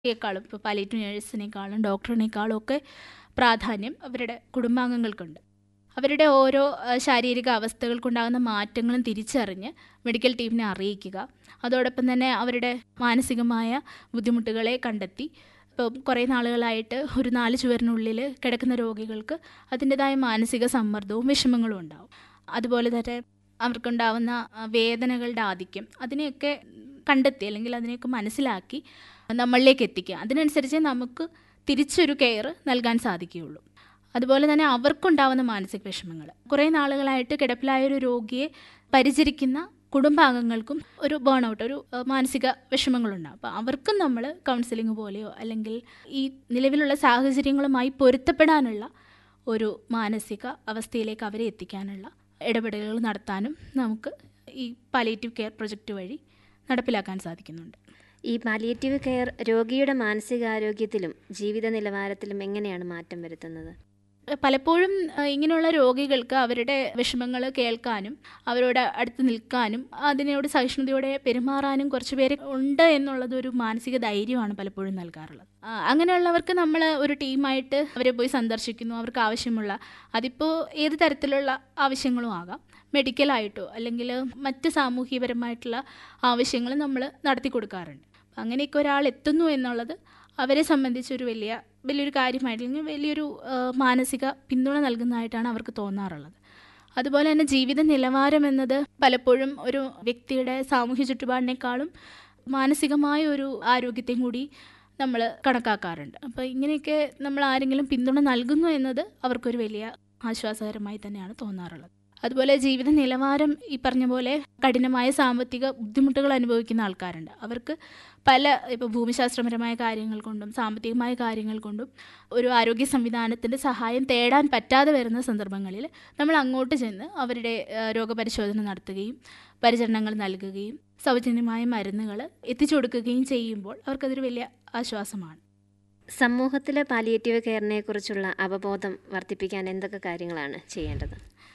യേക്കാളും ഇപ്പോൾ പാലിയേറ്റീവ് നേഴ്സിനേക്കാളും ഡോക്ടറിനേക്കാളും ഒക്കെ പ്രാധാന്യം അവരുടെ കുടുംബാംഗങ്ങൾക്കുണ്ട് അവരുടെ ഓരോ ആ, ശാരീരിക അവസ്ഥകൾക്കുണ്ടാകുന്ന മാറ്റങ്ങളും തിരിച്ചറിഞ്ഞ് മെഡിക്കൽ ടീമിനെ അറിയിക്കുക അതോടൊപ്പം തന്നെ അവരുടെ മാനസികമായ ബുദ്ധിമുട്ടുകളെ കണ്ടെത്തി ഇപ്പോൾ കുറേ നാളുകളായിട്ട് ഒരു നാല് ചുവരിനുള്ളിൽ കിടക്കുന്ന രോഗികൾക്ക് അതിൻ്റെതായ മാനസിക സമ്മർദ്ദവും വിഷമങ്ങളും ഉണ്ടാവും അതുപോലെ തന്നെ അവർക്കുണ്ടാവുന്ന ആ, വേദനകളുടെ ആധിക്യം അതിനെയൊക്കെ കണ്ടെത്തി അല്ലെങ്കിൽ അതിനെയൊക്കെ മനസ്സിലാക്കി നമ്മളിലേക്ക് എത്തിക്കുക അതിനനുസരിച്ച് നമുക്ക് തിരിച്ചൊരു കെയർ നൽകാൻ സാധിക്കുകയുള്ളൂ അതുപോലെ തന്നെ അവർക്കുണ്ടാവുന്ന മാനസിക വിഷമങ്ങൾ കുറേ നാളുകളായിട്ട് കിടപ്പിലായ ഒരു രോഗിയെ പരിചരിക്കുന്ന കുടുംബാംഗങ്ങൾക്കും ഒരു ബേൺ ഔട്ട് ഒരു ആ, മാനസിക വിഷമങ്ങളുണ്ടാകും അപ്പോൾ അവർക്കും നമ്മൾ കൗൺസിലിംഗ് പോലെയോ അല്ലെങ്കിൽ ഈ നിലവിലുള്ള സാഹചര്യങ്ങളുമായി പൊരുത്തപ്പെടാനുള്ള ഒരു മാനസിക അവസ്ഥയിലേക്ക് അവരെ എത്തിക്കാനുള്ള ഇടപെടലുകൾ നടത്താനും നമുക്ക് ഈ പാലിയേറ്റീവ് കെയർ പ്രൊജക്റ്റ് വഴി നടപ്പിലാക്കാൻ സാധിക്കുന്നുണ്ട് ഈ പാലിയേറ്റീവ് കെയർ രോഗിയുടെ മാനസികാരോഗ്യത്തിലും ജീവിത നിലവാരത്തിലും എങ്ങനെയാണ് മാറ്റം വരുത്തുന്നത് പലപ്പോഴും അഹ്, ഇങ്ങനെയുള്ള രോഗികൾക്ക് അവരുടെ വിഷമങ്ങൾ കേൾക്കാനും അവരോട് അടുത്ത് നിൽക്കാനും അതിനോട് സഹിഷ്ണുതയോടെ പെരുമാറാനും കുറച്ച് പേര് ഉണ്ട് എന്നുള്ളത് ഒരു മാനസിക ധൈര്യമാണ് പലപ്പോഴും നൽകാറുള്ളത് ആ, അങ്ങനെയുള്ളവർക്ക് നമ്മൾ ഒരു ടീമായിട്ട് അവരെ പോയി സന്ദർശിക്കുന്നു അവർക്ക് ആവശ്യമുള്ള അതിപ്പോൾ ഏത് തരത്തിലുള്ള ആവശ്യങ്ങളും ആകാം മെഡിക്കലായിട്ടോ അല്ലെങ്കിൽ മറ്റ് സാമൂഹികപരമായിട്ടുള്ള ആവശ്യങ്ങൾ നമ്മൾ നടത്തി കൊടുക്കാറുണ്ട് അങ്ങനെയൊക്കെ ഒരാൾ എത്തുന്നു എന്നുള്ളത് അവരെ സംബന്ധിച്ചൊരു വലിയ വലിയൊരു കാര്യമായിട്ട് അല്ലെങ്കിൽ വലിയൊരു ആ, മാനസിക പിന്തുണ നൽകുന്നതായിട്ടാണ് അവർക്ക് തോന്നാറുള്ളത് അതുപോലെ തന്നെ ജീവിത നിലവാരം എന്നത് പലപ്പോഴും ഒരു വ്യക്തിയുടെ സാമൂഹ്യ ചുറ്റുപാടിനേക്കാളും മാനസികമായ ഒരു ആരോഗ്യത്തെയും കൂടി നമ്മൾ കണക്കാക്കാറുണ്ട് അപ്പോൾ ഇങ്ങനെയൊക്കെ നമ്മൾ ആരെങ്കിലും പിന്തുണ നൽകുന്നു എന്നത് അവർക്കൊരു വലിയ ആശ്വാസകരമായി തന്നെയാണ് തോന്നാറുള്ളത് അതുപോലെ ജീവിത നിലവാരം ഈ പറഞ്ഞ പോലെ കഠിനമായ സാമ്പത്തിക ബുദ്ധിമുട്ടുകൾ അനുഭവിക്കുന്ന ആൾക്കാരുണ്ട് അവർക്ക് പല ഇപ്പോൾ ഭൂമിശാസ്ത്രപരമായ കാര്യങ്ങൾ കൊണ്ടും സാമ്പത്തികമായ കാര്യങ്ങൾ കൊണ്ടും ഒരു ആരോഗ്യ സംവിധാനത്തിൻ്റെ സഹായം തേടാൻ പറ്റാതെ വരുന്ന സന്ദർഭങ്ങളിൽ നമ്മൾ അങ്ങോട്ട് ചെന്ന് അവരുടെ ആ, രോഗപരിശോധന നടത്തുകയും പരിചരണങ്ങൾ നൽകുകയും സൗജന്യമായ മരുന്നുകൾ എത്തിച്ചു കൊടുക്കുകയും ചെയ്യുമ്പോൾ അവർക്കതൊരു വലിയ ആശ്വാസമാണ് സമൂഹത്തിലെ പാലിയേറ്റീവ് കെയറിനെ കുറിച്ചുള്ള അവബോധം വർദ്ധിപ്പിക്കാൻ എന്തൊക്കെ കാര്യങ്ങളാണ് ചെയ്യേണ്ടത്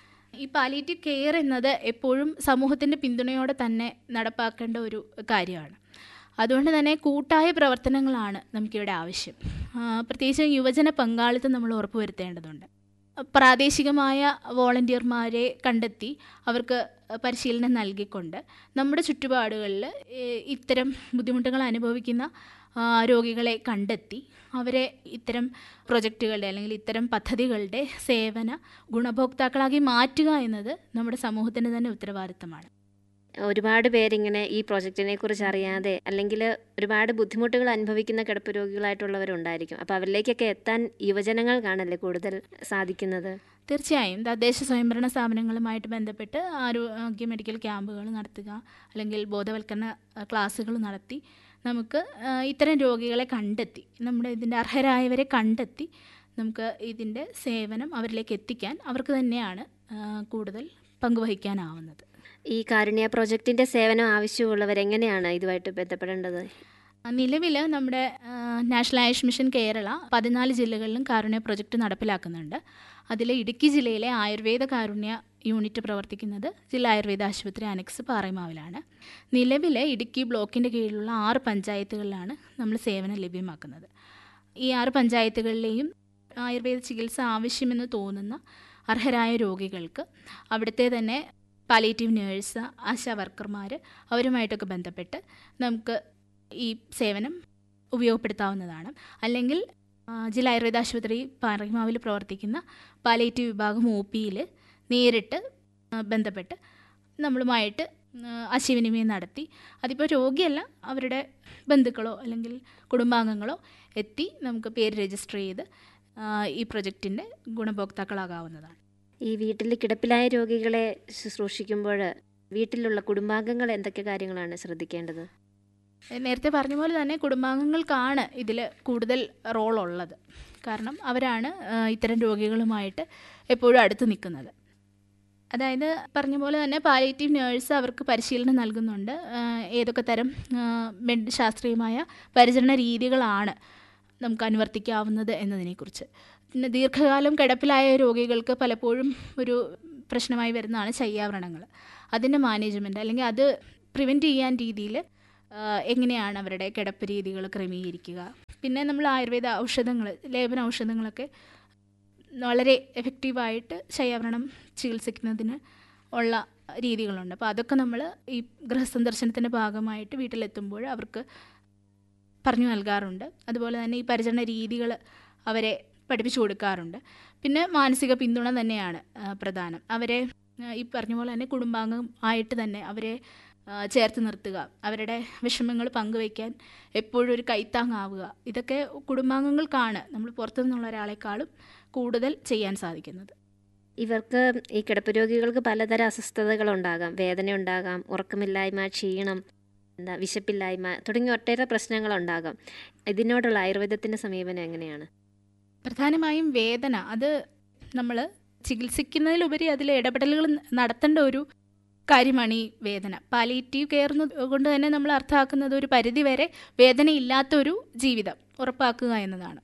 ഈ പാലിയേറ്റീവ് കെയർ എന്നത് എപ്പോഴും സമൂഹത്തിൻ്റെ പിന്തുണയോടെ തന്നെ നടപ്പാക്കേണ്ട ഒരു കാര്യമാണ് അതുകൊണ്ട് തന്നെ കൂട്ടായ പ്രവർത്തനങ്ങളാണ് നമുക്കിവിടെ ആവശ്യം ആ, പ്രത്യേകിച്ച് യുവജന പങ്കാളിത്തം നമ്മൾ ഉറപ്പുവരുത്തേണ്ടതുണ്ട് പ്രാദേശികമായ വോളണ്ടിയർമാരെ കണ്ടെത്തി അവർക്ക് പരിശീലനം നൽകിക്കൊണ്ട് നമ്മുടെ ചുറ്റുപാടുകളിൽ ഏഹ്, ഇത്തരം ബുദ്ധിമുട്ടുകൾ അനുഭവിക്കുന്ന ആ, രോഗികളെ കണ്ടെത്തി അവരെ ഇത്തരം പ്രൊജക്റ്റുകളുടെ അല്ലെങ്കിൽ ഇത്തരം പദ്ധതികളുടെ സേവന ഗുണഭോക്താക്കളാക്കി മാറ്റുക എന്നത് നമ്മുടെ സമൂഹത്തിൻ്റെ തന്നെ ഉത്തരവാദിത്തമാണ് ഒരുപാട് പേരിങ്ങനെ ഈ പ്രോജക്റ്റിനെ കുറിച്ച് അറിയാതെ അല്ലെങ്കിൽ ഒരുപാട് ബുദ്ധിമുട്ടുകൾ അനുഭവിക്കുന്ന കിടപ്പ് രോഗികളായിട്ടുള്ളവരുണ്ടായിരിക്കും അപ്പോൾ അവരിലേക്കൊക്കെ എത്താൻ യുവജനങ്ങൾക്കാണല്ലേ കൂടുതൽ സാധിക്കുന്നത് തീർച്ചയായും തദ്ദേശ സ്വയംഭരണ സ്ഥാപനങ്ങളുമായിട്ട് ബന്ധപ്പെട്ട് ആരോഗ്യ മെഡിക്കൽ ക്യാമ്പുകൾ നടത്തുക അല്ലെങ്കിൽ ബോധവൽക്കരണ ആ, ക്ലാസ്സുകൾ നടത്തി നമുക്ക് ആ, ഇത്തരം രോഗികളെ കണ്ടെത്തി നമ്മുടെ ഇതിൻ്റെ അർഹരായവരെ കണ്ടെത്തി നമുക്ക് ഇതിൻ്റെ സേവനം അവരിലേക്ക് എത്തിക്കാൻ അവർക്ക് തന്നെയാണ് ആ, കൂടുതൽ പങ്കുവഹിക്കാനാവുന്നത് ഈ കാരുണ്യ പ്രോജക്റ്റിന്റെ സേവനം ആവശ്യമുള്ളവർ എങ്ങനെയാണ് ഇതുമായിട്ട് ബന്ധപ്പെടേണ്ടത് നിലവിൽ നമ്മുടെ ആ, നാഷണൽ ആയുഷ് മിഷൻ കേരള പതിനാല് ജില്ലകളിലും കാരുണ്യ പ്രൊജക്റ്റ് നടപ്പിലാക്കുന്നുണ്ട് അതിൽ ഇടുക്കി ജില്ലയിലെ ആയുർവേദ കാരുണ്യ യൂണിറ്റ് പ്രവർത്തിക്കുന്നത് ജില്ലാ ആയുർവേദ ആശുപത്രി അനക്സ് പാറയമാവിലാണ് നിലവിൽ ഇടുക്കി ബ്ലോക്കിൻ്റെ കീഴിലുള്ള ആറ് പഞ്ചായത്തുകളിലാണ് നമ്മൾ സേവനം ലഭ്യമാക്കുന്നത് ഈ ആറ് പഞ്ചായത്തുകളിലെയും ആയുർവേദ ചികിത്സ ആവശ്യമെന്ന് തോന്നുന്ന അർഹരായ രോഗികൾക്ക് അവിടുത്തെ തന്നെ പാലിയേറ്റീവ് നേഴ്സ് ആശാ വർക്കർമാർ അവരുമായിട്ടൊക്കെ ബന്ധപ്പെട്ട് നമുക്ക് ഈ സേവനം ഉപയോഗപ്പെടുത്താവുന്നതാണ് അല്ലെങ്കിൽ ആ, ജില്ലാ ആയുർവേദ ആശുപത്രി പാറയ്മാവിൽ പ്രവർത്തിക്കുന്ന പാലിയേറ്റീവ് വിഭാഗം ഒ പിയിൽ നേരിട്ട് ആ, ബന്ധപ്പെട്ട് നമ്മളുമായിട്ട് ആ, ആശയവിനിമയം നടത്തി അതിപ്പോൾ രോഗിയല്ല അവരുടെ ബന്ധുക്കളോ അല്ലെങ്കിൽ കുടുംബാംഗങ്ങളോ എത്തി നമുക്ക് പേര് രജിസ്റ്റർ ചെയ്ത് ആ, ഈ പ്രൊജക്റ്റിൻ്റെ ഗുണഭോക്താക്കളാകാവുന്നതാണ് ഈ വീട്ടിൽ കിടപ്പിലായ രോഗികളെ ശുശ്രൂഷിക്കുമ്പോൾ വീട്ടിലുള്ള കുടുംബാംഗങ്ങൾ എന്തൊക്കെ കാര്യങ്ങളാണ് ശ്രദ്ധിക്കേണ്ടത് നേരത്തെ പറഞ്ഞ പോലെ തന്നെ കുടുംബാംഗങ്ങൾക്കാണ് ഇതിൽ കൂടുതൽ റോൾ ഉള്ളത് കാരണം അവരാണ് ആ, ഇത്തരം രോഗികളുമായിട്ട് എപ്പോഴും അടുത്ത് നിൽക്കുന്നത് അതായത് പറഞ്ഞ പോലെ തന്നെ പാലിയേറ്റീവ് നേഴ്സ് അവർക്ക് പരിശീലനം നൽകുന്നുണ്ട് ആ, ഏതൊക്കെ തരം ആ, മെഡ് ശാസ്ത്രീയമായ പരിചരണ രീതികളാണ് നമുക്ക് അനുവർത്തിക്കാവുന്നത് എന്നതിനെക്കുറിച്ച് പിന്നെ ദീർഘകാലം കിടപ്പിലായ രോഗികൾക്ക് പലപ്പോഴും ഒരു പ്രശ്നമായി വരുന്നതാണ് ശയ്യാവരണങ്ങൾ അതിൻ്റെ മാനേജ്മെൻറ്റ് അല്ലെങ്കിൽ അത് പ്രിവെൻറ്റ് ചെയ്യാൻ രീതിയിൽ ആ, എങ്ങനെയാണ് അവരുടെ കിടപ്പ് രീതികൾ ക്രമീകരിക്കുക പിന്നെ നമ്മൾ ആയുർവേദ ഔഷധങ്ങൾ ലേപന ഔഷധങ്ങളൊക്കെ വളരെ എഫക്റ്റീവായിട്ട് ശയാവരണം ചികിത്സിക്കുന്നതിന് ഉള്ള രീതികളുണ്ട് അപ്പോൾ അതൊക്കെ നമ്മൾ ഈ ഗൃഹസന്ദർശനത്തിൻ്റെ ഭാഗമായിട്ട് വീട്ടിലെത്തുമ്പോൾ അവർക്ക് പറഞ്ഞു നൽകാറുണ്ട് അതുപോലെ തന്നെ ഈ പരിചരണ രീതികൾ അവരെ പഠിപ്പിച്ചു കൊടുക്കാറുണ്ട് പിന്നെ മാനസിക പിന്തുണ തന്നെയാണ് ആ, പ്രധാനം അവരെ ആ, ഈ പറഞ്ഞ പോലെ തന്നെ കുടുംബാംഗം ആയിട്ട് തന്നെ അവരെ ആ, ചേർത്ത് നിർത്തുക അവരുടെ വിഷമങ്ങൾ പങ്കുവയ്ക്കാൻ എപ്പോഴും ഒരു കൈത്താങ്ങാവുക ഇതൊക്കെ കുടുംബാംഗങ്ങൾക്കാണ് നമ്മൾ പുറത്തു നിന്നുള്ള ഒരാളെക്കാളും കൂടുതൽ ചെയ്യാൻ സാധിക്കുന്നത് ഇവർക്ക് ഈ കിടപ്പ് രോഗികൾക്ക് പലതരം അസ്വസ്ഥതകളുണ്ടാകാം വേദന ഉണ്ടാകാം ഉറക്കമില്ലായ്മ ക്ഷീണം എന്താ വിശപ്പില്ലായ്മ തുടങ്ങിയ ഒട്ടേറെ പ്രശ്നങ്ങളുണ്ടാകാം ഇതിനോടുള്ള ആയുർവേദത്തിൻ്റെ സമീപനം എങ്ങനെയാണ് പ്രധാനമായും വേദന അത് നമ്മൾ ചികിത്സിക്കുന്നതിലുപരി അതിൽ ഇടപെടലുകൾ നടത്തേണ്ട ഒരു കാര്യമാണ് ഈ വേദന പാലിയേറ്റീവ് കെയർ കൊണ്ട് തന്നെ നമ്മൾ അർത്ഥമാക്കുന്നത് ഒരു പരിധി വരെ വേദനയില്ലാത്ത ഒരു ജീവിതം ഉറപ്പാക്കുക എന്നതാണ്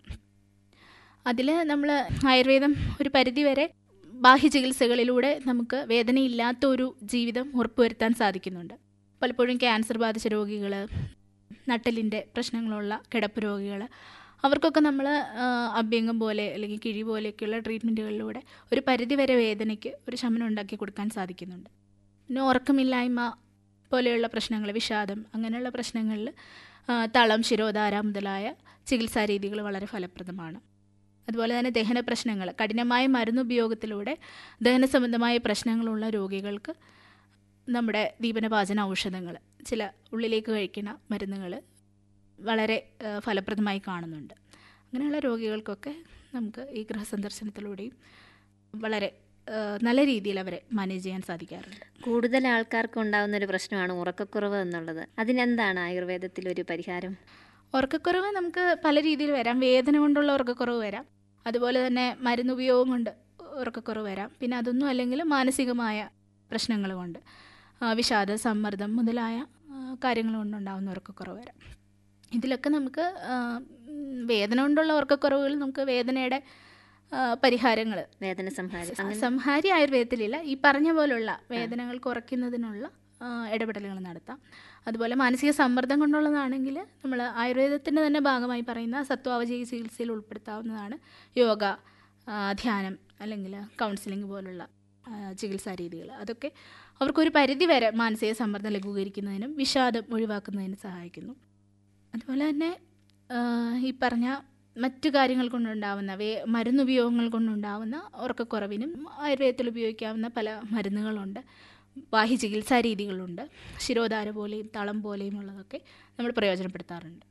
അതിൽ നമ്മൾ ആയുർവേദം ഒരു പരിധി വരെ ബാഹ്യ ചികിത്സകളിലൂടെ നമുക്ക് വേദനയില്ലാത്ത ഒരു ജീവിതം ഉറപ്പുവരുത്താൻ സാധിക്കുന്നുണ്ട് പലപ്പോഴും ക്യാൻസർ ബാധിച്ച രോഗികൾ നട്ടലിൻ്റെ പ്രശ്നങ്ങളുള്ള കിടപ്പ് രോഗികൾ അവർക്കൊക്കെ നമ്മൾ അഭ്യംഗം പോലെ അല്ലെങ്കിൽ കിഴി പോലെയൊക്കെയുള്ള ട്രീറ്റ്മെൻറ്റുകളിലൂടെ ഒരു പരിധി വരെ വേദനയ്ക്ക് ഒരു ശമനം ഉണ്ടാക്കി കൊടുക്കാൻ സാധിക്കുന്നുണ്ട് പിന്നെ ഉറക്കമില്ലായ്മ പോലെയുള്ള പ്രശ്നങ്ങൾ വിഷാദം അങ്ങനെയുള്ള പ്രശ്നങ്ങളിൽ ആ, തളം ശിരോധാര മുതലായ ചികിത്സാ രീതികൾ വളരെ ഫലപ്രദമാണ് അതുപോലെ തന്നെ ദഹന പ്രശ്നങ്ങൾ കഠിനമായ മരുന്നുപയോഗത്തിലൂടെ ദഹന സംബന്ധമായ പ്രശ്നങ്ങളുള്ള രോഗികൾക്ക് നമ്മുടെ ദീപനപാചന ഔഷധങ്ങൾ ചില ഉള്ളിലേക്ക് കഴിക്കുന്ന മരുന്നുകൾ വളരെ ആ, ഫലപ്രദമായി കാണുന്നുണ്ട് അങ്ങനെയുള്ള രോഗികൾക്കൊക്കെ നമുക്ക് ഈ ഗൃഹസന്ദർശനത്തിലൂടെയും വളരെ ആ, നല്ല രീതിയിൽ അവരെ മാനേജ് ചെയ്യാൻ സാധിക്കാറുണ്ട് കൂടുതൽ ആൾക്കാർക്ക് ഉണ്ടാകുന്ന ഒരു പ്രശ്നമാണ് ഉറക്കക്കുറവ് എന്നുള്ളത് അതിനെന്താണ് ആയുർവേദത്തിൽ ഒരു പരിഹാരം ഉറക്കക്കുറവ് നമുക്ക് പല രീതിയിൽ വരാം വേദന കൊണ്ടുള്ള ഉറക്കക്കുറവ് വരാം അതുപോലെ തന്നെ മരുന്നുപയോഗം കൊണ്ട് ഉറക്കക്കുറവ് വരാം പിന്നെ അതൊന്നും അല്ലെങ്കിൽ മാനസികമായ പ്രശ്നങ്ങൾ കൊണ്ട് ആ, വിഷാദ സമ്മർദ്ദം മുതലായ ആ, കാര്യങ്ങൾ കൊണ്ടുണ്ടാകുന്ന ഉറക്കക്കുറവ് വരാം ഇതിലൊക്കെ നമുക്ക് ആ, ഉം, വേദന കൊണ്ടുള്ള ഉറക്കക്കുറവുകൾ നമുക്ക് വേദനയുടെ പരിഹാരങ്ങൾ വേദന സംഹാരം അങ്ങനെ സംഹാരി ആയുർവേദത്തിലില്ല ഈ പറഞ്ഞ പോലുള്ള വേദനകൾ കുറയ്ക്കുന്നതിനുള്ള ആ, ഇടപെടലുകൾ നടത്താം അതുപോലെ മാനസിക സമ്മർദ്ദം കൊണ്ടുള്ളതാണെങ്കിൽ നമ്മൾ ആയുർവേദത്തിൻ്റെ തന്നെ ഭാഗമായി പറയുന്ന സത്വാവചയ ചികിത്സയിൽ ഉൾപ്പെടുത്താവുന്നതാണ് യോഗ ആ, ധ്യാനം അല്ലെങ്കിൽ കൗൺസിലിംഗ് പോലുള്ള ആ, ചികിത്സാ രീതികൾ അതൊക്കെ അവർക്കൊരു പരിധി വരെ മാനസിക സമ്മർദ്ദം ലഘൂകരിക്കുന്നതിനും വിഷാദം ഒഴിവാക്കുന്നതിനും സഹായിക്കുന്നു അതുപോലെ തന്നെ ആ, ഈ പറഞ്ഞ മറ്റു കാര്യങ്ങൾ കൊണ്ടുണ്ടാവുന്ന വേ മരുന്നുപയോഗങ്ങൾ കൊണ്ടുണ്ടാവുന്ന ഉറക്കക്കുറവിനും ആയുർവേദത്തിൽ ഉപയോഗിക്കാവുന്ന പല മരുന്നുകളുണ്ട് ബാഹ്യ ചികിത്സാ രീതികളുണ്ട് ശിരോധാര പോലെയും തളം പോലെയും ഉള്ളതൊക്കെ നമ്മൾ പ്രയോജനപ്പെടുത്താറുണ്ട്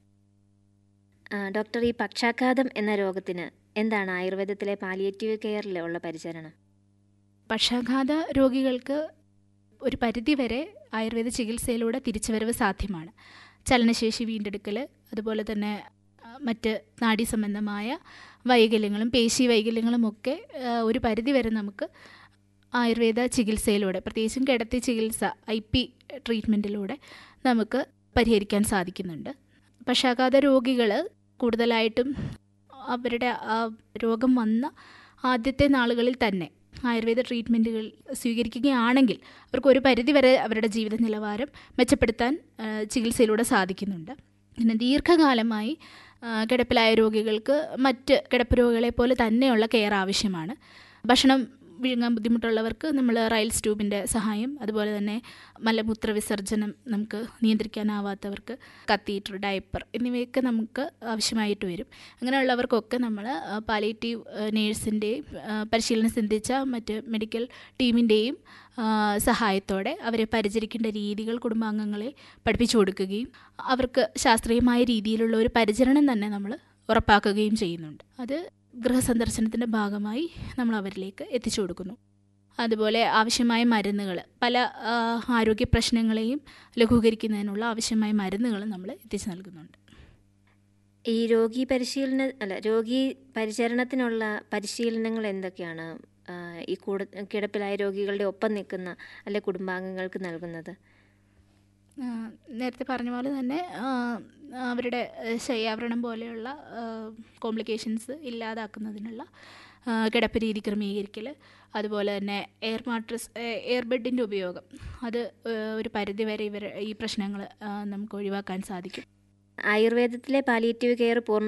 ആ, ഡോക്ടർ ഈ പക്ഷാഘാതം എന്ന രോഗത്തിന് എന്താണ് ആയുർവേദത്തിലെ പാലിയേറ്റീവ് കെയറിൽ ഉള്ള പരിചരണം പക്ഷാഘാത രോഗികൾക്ക് ഒരു പരിധിവരെ ആയുർവേദ ചികിത്സയിലൂടെ തിരിച്ചുവരവ് സാധ്യമാണ് ചലനശേഷി വീണ്ടെടുക്കൽ അതുപോലെ തന്നെ ആ, മറ്റ് നാഡീ സംബന്ധമായ വൈകല്യങ്ങളും പേശി വൈകല്യങ്ങളും ഒക്കെ ആ, ഒരു പരിധിവരെ നമുക്ക് ആയുർവേദ ചികിത്സയിലൂടെ പ്രത്യേകിച്ചും കിടത്തി ചികിത്സ ഐ പി ട്രീറ്റ്മെൻറ്റിലൂടെ നമുക്ക് പരിഹരിക്കാൻ സാധിക്കുന്നുണ്ട് പക്ഷാഘാത രോഗികൾ കൂടുതലായിട്ടും അവരുടെ ആ രോഗം വന്ന ആദ്യത്തെ നാളുകളിൽ തന്നെ ആയുർവേദ ട്രീറ്റ്മെൻറ്റുകൾ സ്വീകരിക്കുകയാണെങ്കിൽ അവർക്ക് ഒരു പരിധിവരെ അവരുടെ ജീവിത നിലവാരം മെച്ചപ്പെടുത്താൻ ആ, ചികിത്സയിലൂടെ സാധിക്കുന്നുണ്ട് പിന്നെ ദീർഘകാലമായി ആ, കിടപ്പിലായ രോഗികൾക്ക് മറ്റ് കിടപ്പ് രോഗികളെ പോലെ തന്നെയുള്ള കെയർ ആവശ്യമാണ് ഭക്ഷണം വിഴുങ്ങാൻ ബുദ്ധിമുട്ടുള്ളവർക്ക് നമ്മൾ റൈൽസ് ട്യൂബിൻ്റെ സഹായം അതുപോലെ തന്നെ മലമൂത്ര വിസർജനം നമുക്ക് നിയന്ത്രിക്കാനാവാത്തവർക്ക് കത്തീറ്റർ ഡയപ്പർ എന്നിവയൊക്കെ നമുക്ക് ആവശ്യമായിട്ട് വരും അങ്ങനെയുള്ളവർക്കൊക്കെ നമ്മൾ പാലിയേറ്റീവ് നേഴ്സിൻ്റെയും പരിശീലനം സിന്ധിച്ച മറ്റ് മെഡിക്കൽ ടീമിൻ്റെയും സഹായത്തോടെ അവരെ പരിചരിക്കേണ്ട രീതികൾ കുടുംബാംഗങ്ങളെ പഠിപ്പിച്ചു കൊടുക്കുകയും അവർക്ക് ശാസ്ത്രീയമായ രീതിയിലുള്ള ഒരു പരിചരണം തന്നെ നമ്മൾ ഉറപ്പാക്കുകയും ചെയ്യുന്നുണ്ട് അത് ഗൃഹസന്ദർശനത്തിൻ്റെ ഭാഗമായി നമ്മൾ അവരിലേക്ക് എത്തിച്ചു കൊടുക്കുന്നു അതുപോലെ ആവശ്യമായ മരുന്നുകൾ പല ആ, ആരോഗ്യ പ്രശ്നങ്ങളെയും ലഘൂകരിക്കുന്നതിനുള്ള ആവശ്യമായ മരുന്നുകൾ നമ്മൾ എത്തിച്ചു നൽകുന്നുണ്ട് ഈ രോഗി പരിശീലന അല്ല രോഗി പരിചരണത്തിനുള്ള പരിശീലനങ്ങൾ എന്തൊക്കെയാണ് ആ, ഈ കൂട കിടപ്പിലായ രോഗികളുടെ ഒപ്പം നിൽക്കുന്ന അല്ലെ കുടുംബാംഗങ്ങൾക്ക് നൽകുന്നത് ആ, നേരത്തെ പറഞ്ഞ പോലെ തന്നെ ആ, അവരുടെ ഏഹ്, ശയ്യാവരണം പോലെയുള്ള കോംപ്ലിക്കേഷൻസ് ഇല്ലാതാക്കുന്നതിനുള്ള ആ, കിടപ്പ് രീതി ക്രമീകരിക്കൽ അതുപോലെ തന്നെ എയർ മാട്രസ് എയർ ബെഡിൻ്റെ ഉപയോഗം അത് ഏഹ്, ഒരു പരിധിവരെ ഇവർ ഈ പ്രശ്നങ്ങൾ നമുക്ക് ഒഴിവാക്കാൻ സാധിക്കും ആയുർവേദത്തിലെ പാലിയേറ്റീവ് കെയർ പൂർണ്ണ